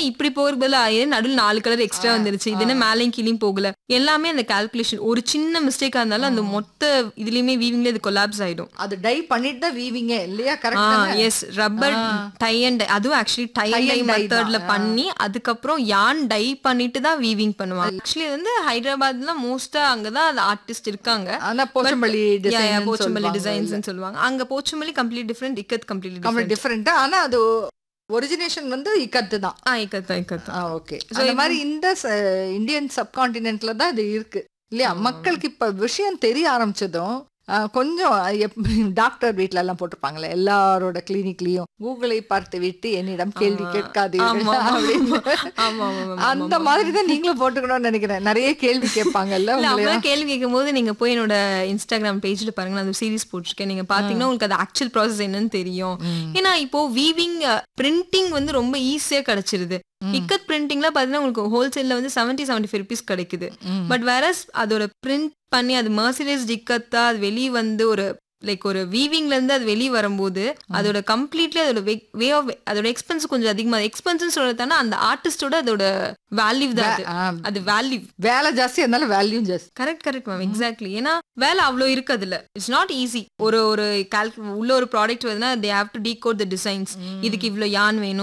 இப்படி போறதுக்கு பதிலா ஏன் நடுவில் நாலு கலர் எக்ஸ்ட்ரா வந்துருச்சு இது என்ன மேலையும் கீழயும் போகல எல்லாமே அந்த கால்குலேஷன் ஒரு சின்ன மிஸ்டேக்கா இருந்தாலும் அந்த மொத்த இதுலயுமே வீவிங்ல இது கொலாப்ஸ் ஆயிடும் அது டை பண்ணிட்டு தான் வீவிங்க இல்லையா ஆ correct yes rubber tie and அதுவும் actually tie Tie and tie and dye மெத்தட்ல தான். பண்ணி அதுக்கப்புறம் யான் டை பண்ணிட்டு தான் வீவிங் பண்ணுவாங்க ஆக்சுவலி வந்து ஹைதராபாத்ல மோஸ்டா அங்கதான் அந்த ஆர்டிஸ்ட் இருக்காங்க ஆனா Pochampally Yeah, yeah, design Pochampally designs சொல்லுவாங்க அங்க Pochampally complete different ikat complete complete different ஆனா அது ஒரிஜினேஷன் வந்து இக்கத்து தான் ஆ இக்கத் தான் இக்கத் தான் ஓகே அந்த மாதிரி இந்த இந்தியன் சப்கான்டினென்ட்ல தான் இது இருக்கு இல்லையா மக்களுக்கு இப்ப விஷயம் தெரிய ஆரம்பிச்சதும் ஆ, கொஞ்சம் எப்- டாக்டர் வீட்ல எல்லாம் போட்டிருப்பாங்களே எல்லாரோட கிளினிக்லயும் கூகுளை பார்த்து விட்டு என்னிடம் கேள்வி ஆமா, கேட்காதீர்கள் ஆமா, அப்படின்னு ஆமா, ஆமா, ஆமா, அந்த மாதிரி தான் நீங்களும் போட்டுக்கணும்னு நினைக்கிறேன் நிறைய கேள்வி கேட்பாங்கல்ல இல்ல உங்களை அப்பதான் கேள்வி கேட்கும் போது நீங்க போய் என்னோட இன்ஸ்டாகிராம் பேஜ்ல பாருங்க நான் அந்த சீரிஸ் போட்டிருக்கேன் நீங்க பாத்தீங்கன்னா உங்களுக்கு அது ஆக்சுவல் ப்ராசஸ் என்னன்னு தெரியும் ஏன்னா இப்போ வீவிங் பிரிண்டிங் வந்து ரொம்ப ஈஸியா கிடைச்சிருது இக்கத் பிரிண்டிங்ல பாத்தீங்கன்னா உங்களுக்கு ஹோல்சேல்ல வந்து செவன்டி செவன்டி ஃபைவ் ருபீஸ் கிடைக்குது பட் வேற அதோட பிரிண்ட் பண்ணி அது மர்சிடைஸ் இக்கத்தா அது வெளியே வந்து ஒரு லைக் ஒரு வீவிங்ல இருந்து அது வெளியே வரும்போது அதோட கம்ப்ளீட்லி அதோட வே ஆஃப் அதோட எக்ஸ்பென்ஸ் கொஞ்சம் அதிகமா எக்ஸ்பென்ஸ் சொல்றதானா அந்த ஆர்டிஸ்டோட அதோட வேல்யூ தான் அது. ஆ, அது வேல்யூ வேலை ஜாஸ்தி இருந்தாலும் வேல்யூ ஜாஸ்தி கரெக்ட் கரெக்ட் மேம் எக்ஸாக்ட்லி ஏன்னா வேலை அவ்வளோ இருக்கு அதுல இட்ஸ் நாட் ஈஸி ஒரு ஒரு கால்கு உள்ள ஒரு ப்ராடக்ட் வருதுன்னா they have to decode the designs இதுக்கு இவ்வளோ யான் வேணும்